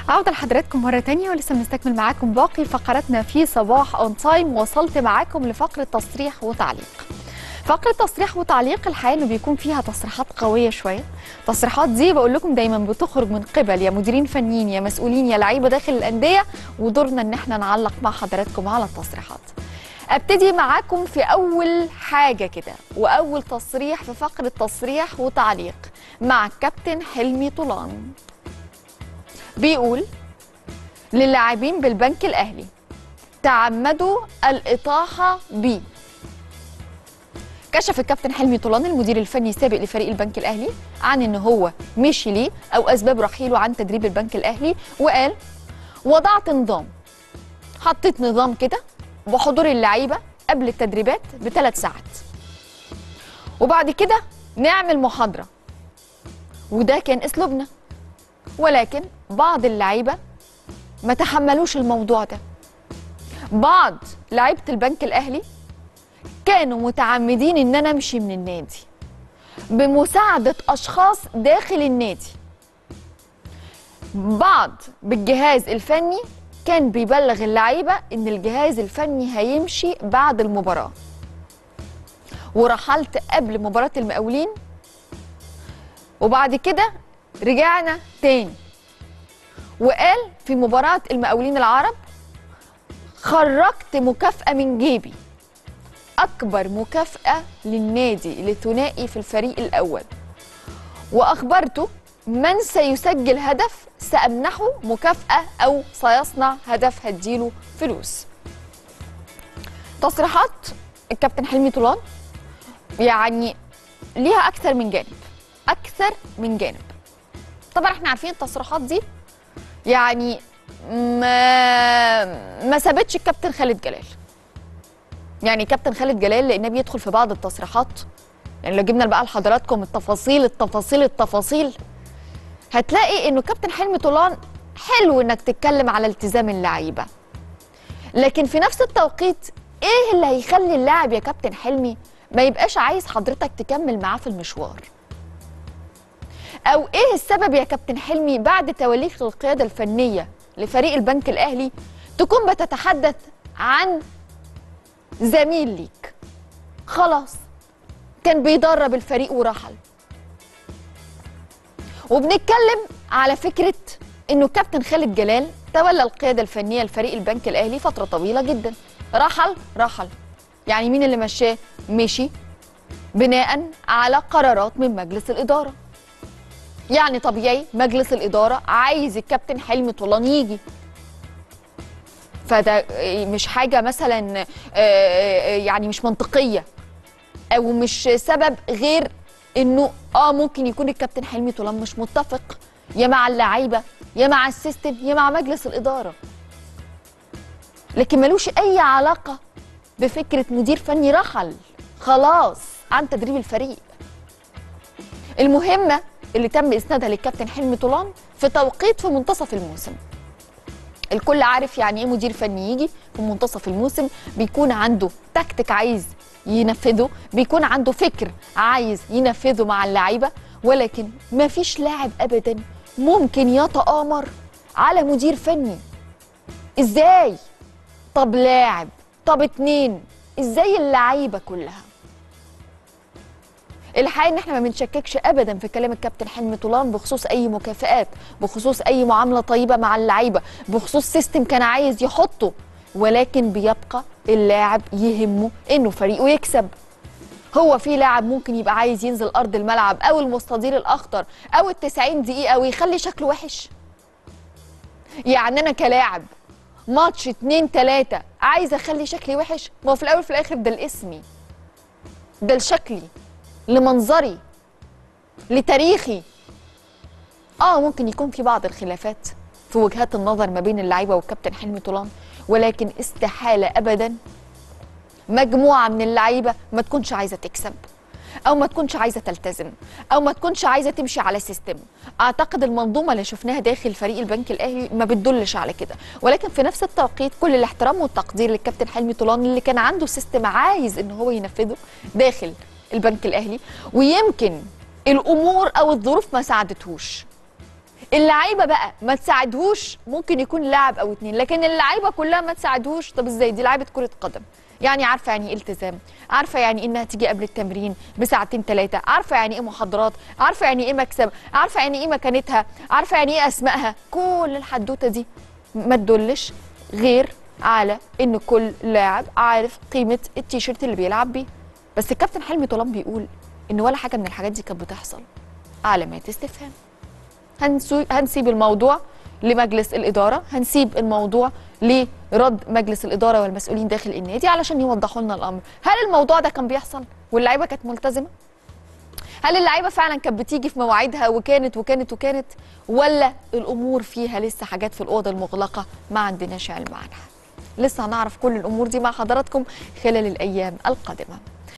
عودة لحضراتكم مرة تانية ولسه بنستكمل معاكم باقي فقراتنا في صباح اون تايم وصلت معاكم لفقرة تصريح وتعليق فقرة تصريح وتعليق الحقيقة انه بيكون فيها تصريحات قوية شوية تصريحات دي بقول لكم دايما بتخرج من قبل يا مديرين فنيين يا مسؤولين يا لعيبة داخل الأندية ودورنا ان احنا نعلق مع حضراتكم على التصريحات ابتدي معاكم في اول حاجه كده واول تصريح في فقره تصريح وتعليق مع الكابتن حلمي طولان بيقول للاعبين بالبنك الاهلي تعمدوا الاطاحه بي كشف الكابتن حلمي طولان المدير الفني السابق لفريق البنك الاهلي عن ان هو مشي ليه او اسباب رحيله عن تدريب البنك الاهلي وقال وضعت نظام حطيت نظام كده بحضور اللعيبه قبل التدريبات بثلاث ساعات وبعد كده نعمل محاضره وده كان اسلوبنا ولكن بعض اللعيبه ما تحملوش الموضوع ده بعض لعيبه البنك الاهلي كانوا متعمدين ان انا امشي من النادي بمساعده اشخاص داخل النادي بعض بالجهاز الفني كان بيبلغ اللعيبه ان الجهاز الفني هيمشي بعد المباراه ورحلت قبل مباراه المقاولين وبعد كده رجعنا تاني وقال في مباراه المقاولين العرب خرجت مكافاه من جيبي اكبر مكافاه للنادي لثنائي في الفريق الاول واخبرته من سيسجل هدف سأمنحه مكافأة أو سيصنع هدف هديله فلوس تصريحات الكابتن حلمي طولان يعني ليها أكثر من جانب أكثر من جانب طبعا احنا عارفين التصريحات دي يعني ما ما سابتش الكابتن خالد جلال يعني كابتن خالد جلال لانه بيدخل في بعض التصريحات يعني لو جبنا بقى لحضراتكم التفاصيل التفاصيل التفاصيل هتلاقي انه كابتن حلمي طولان حلو انك تتكلم على التزام اللعيبه لكن في نفس التوقيت ايه اللي هيخلي اللاعب يا كابتن حلمي ما يبقاش عايز حضرتك تكمل معاه في المشوار او ايه السبب يا كابتن حلمي بعد توليك القياده الفنيه لفريق البنك الاهلي تكون بتتحدث عن زميل ليك خلاص كان بيدرب الفريق ورحل وبنتكلم على فكره انه كابتن خالد جلال تولى القياده الفنيه لفريق البنك الاهلي فتره طويله جدا رحل رحل يعني مين اللي مشاه مشي بناء على قرارات من مجلس الاداره يعني طبيعي مجلس الاداره عايز الكابتن حلمي طولان يجي فده مش حاجه مثلا يعني مش منطقيه او مش سبب غير انه اه ممكن يكون الكابتن حلمي طولان مش متفق يا مع اللعيبه يا مع السيستم يا مع مجلس الاداره لكن ملوش اي علاقه بفكره مدير فني رحل خلاص عن تدريب الفريق المهمه اللي تم اسنادها للكابتن حلمي طولان في توقيت في منتصف الموسم الكل عارف يعني ايه مدير فني يجي في منتصف الموسم بيكون عنده تكتيك عايز ينفذه بيكون عنده فكر عايز ينفذه مع اللعيبه ولكن ما فيش لاعب ابدا ممكن يتآمر على مدير فني ازاي طب لاعب طب اتنين ازاي اللعيبه كلها الحقيقه ان احنا ما بنشككش ابدا في كلام الكابتن حلمي طولان بخصوص اي مكافآت بخصوص اي معامله طيبه مع اللعيبه بخصوص سيستم كان عايز يحطه ولكن بيبقى اللاعب يهمه انه فريقه يكسب هو في لاعب ممكن يبقى عايز ينزل ارض الملعب او المستطيل الاخضر او ال90 دقيقه ويخلي شكله وحش يعني انا كلاعب ماتش اتنين تلاته عايز اخلي شكلي وحش ما هو في الاول وفي الاخر ده لاسمي ده لشكلي لمنظري لتاريخي اه ممكن يكون في بعض الخلافات في وجهات النظر ما بين اللعيبه والكابتن حلمي طولان ولكن استحاله ابدا مجموعه من اللعيبه ما تكونش عايزه تكسب او ما تكونش عايزه تلتزم او ما تكونش عايزه تمشي على سيستم اعتقد المنظومه اللي شفناها داخل فريق البنك الاهلي ما بتدلش على كده ولكن في نفس التوقيت كل الاحترام والتقدير للكابتن حلمي طولان اللي كان عنده سيستم عايز ان هو ينفذه داخل البنك الاهلي ويمكن الامور او الظروف ما ساعدتهوش اللعيبه بقى ما تساعدهوش ممكن يكون لاعب او اتنين لكن اللعيبه كلها ما تساعدهوش طب ازاي دي لعيبه كره قدم يعني عارفه يعني ايه التزام عارفه يعني إيه انها تيجي قبل التمرين بساعتين ثلاثه عارفه يعني ايه محاضرات عارفه يعني ايه مكسب عارفه يعني ايه مكانتها عارفه يعني ايه اسمائها كل الحدوته دي ما تدلش غير على ان كل لاعب عارف قيمه التيشيرت اللي بيلعب بيه بس الكابتن حلمي طولان بيقول ان ولا حاجه من الحاجات دي كانت بتحصل علامات استفهام هنسو- هنسيب الموضوع لمجلس الإدارة هنسيب الموضوع لرد مجلس الإدارة والمسؤولين داخل النادي علشان يوضحوا لنا الأمر هل الموضوع ده كان بيحصل واللعيبة كانت ملتزمة هل اللعيبة فعلا كانت بتيجي في مواعيدها وكانت وكانت وكانت ولا الأمور فيها لسه حاجات في الأوضة المغلقة ما عندناش علم عنها لسه هنعرف كل الأمور دي مع حضراتكم خلال الأيام القادمة